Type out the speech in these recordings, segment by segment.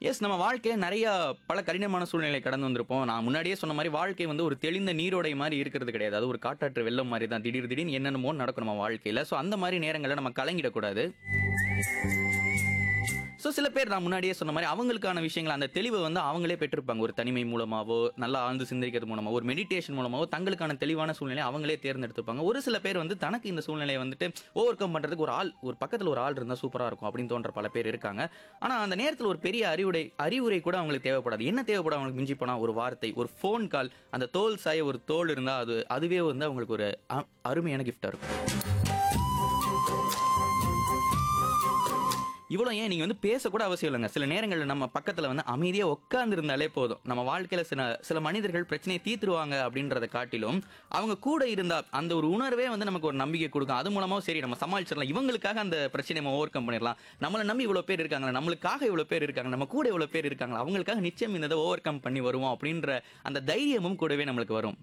S நம்ம வாழ்க்கையில நிறைய பல கடினமான சூழ்நிலை கடந்து வந்திருப்போம் நான் முன்னாடியே சொன்ன மாதிரி வாழ்க்கை வந்து ஒரு தெளிந்த நீரோடை மாதிரி இருக்கிறது கிடையாது அது ஒரு காட்டாற்று வெள்ளம் மாதிரி தான் திடீர் திடீர்னு என்னென்னமோ நடக்கும் நம்ம வாழ்க்கையில ஸோ அந்த மாதிரி நேரங்களில் நம்ம கலங்கிடக்கூடாது ஸோ சில பேர் நான் முன்னாடியே சொன்ன மாதிரி அவங்களுக்கான விஷயங்கள் அந்த தெளிவை வந்து அவங்களே பெற்றிருப்பாங்க ஒரு தனிமை மூலமாவோ நல்லா ஆழ்ந்து சிந்திக்கிறது மூலமாவோ ஒரு மெடிடேஷன் மூலமாவோ தங்களுக்கான தெளிவான சூழ்நிலை அவங்களே தேர்ந்தெடுத்துப்பாங்க ஒரு சில பேர் வந்து தனக்கு இந்த சூழ்நிலையை வந்துட்டு ஓவர் கம் பண்ணுறதுக்கு ஒரு ஆள் ஒரு பக்கத்தில் ஒரு ஆள் இருந்தால் சூப்பராக இருக்கும் அப்படின்னு தோன்ற பல பேர் இருக்காங்க ஆனால் அந்த நேரத்தில் ஒரு பெரிய அறிவுரை அறிவுரை கூட அவங்களுக்கு தேவைப்படாது என்ன தேவைப்படும் அவங்களுக்கு மிஞ்சி போனால் ஒரு வார்த்தை ஒரு ஃபோன் கால் அந்த தோல் சாய ஒரு தோல் இருந்தால் அது அதுவே வந்து அவங்களுக்கு ஒரு அ- அருமையான கிஃப்டாக இருக்கும் இவ்வளோ ஏன் நீங்கள் வந்து பேசக்கூட அவசியம் இல்லைங்க சில நேரங்களில் நம்ம பக்கத்தில் வந்து அமைதியாக உட்காந்துருந்தாலே போதும் நம்ம வாழ்க்கையில் சில சில மனிதர்கள் பிரச்சனையை தீர்த்துருவாங்க அப்படின்றத காட்டிலும் அவங்க கூட இருந்தால் அந்த ஒரு உணர்வே வந்து நமக்கு ஒரு நம்பிக்கை கொடுக்கும் அது மூலமாக சரி நம்ம சமாளிச்சிடலாம் இவங்களுக்காக அந்த பிரச்சனையை நம்ம ஓவர் கம் பண்ணிடலாம் நம்மளை நம்பி இவ்வளோ பேர் இருக்காங்களா நம்மளுக்காக இவ்வளோ பேர் இருக்காங்க நம்ம கூட இவ்வளோ பேர் இருக்காங்களா அவங்களுக்காக நிச்சயம் இந்த ஓவர் கம் பண்ணி வருவோம் அப்படின்ற அந்த தைரியமும் கூடவே நம்மளுக்கு வரும்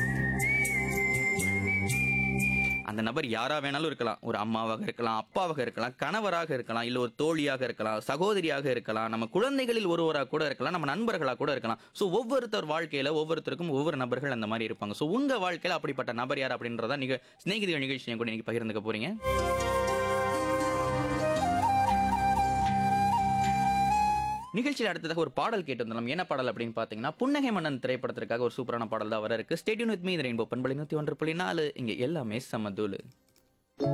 அந்த நபர் யாரா வேணாலும் இருக்கலாம் ஒரு அம்மாவாக இருக்கலாம் அப்பாவாக இருக்கலாம் கணவராக இருக்கலாம் இல்ல ஒரு தோழியாக இருக்கலாம் சகோதரியாக இருக்கலாம் நம்ம குழந்தைகளில் ஒருவராக கூட இருக்கலாம் நம்ம நண்பர்களாக கூட இருக்கலாம் ஸோ ஒவ்வொருத்தர் வாழ்க்கையில ஒவ்வொருத்தருக்கும் ஒவ்வொரு நபர்கள் அந்த மாதிரி இருப்பாங்க ஸோ உங்க வாழ்க்கையில அப்படிப்பட்ட நபர் யார் அப்படின்றத நீங்க சிநேகிதிகள் நிகழ்ச்சியை கூட நீங்க பகிர்ந்துக்க போறீங்க நிகழ்ச்சியில் அடுத்ததாக ஒரு பாடல் கேட்டு வந்தோம் என்ன பாடல் அப்படின்னு பார்த்தீங்கன்னா புன்னகை மன்னன் திரைப்படத்திற்காக ஒரு சூப்பரான பாடல் தான் வர இருக்கு ஸ்டேடியம் வித் மீ ரெயின்போ பண்பலை நூற்றி ஒன்று புள்ளி நாலு இங்கே எல்லாமே சமதூளு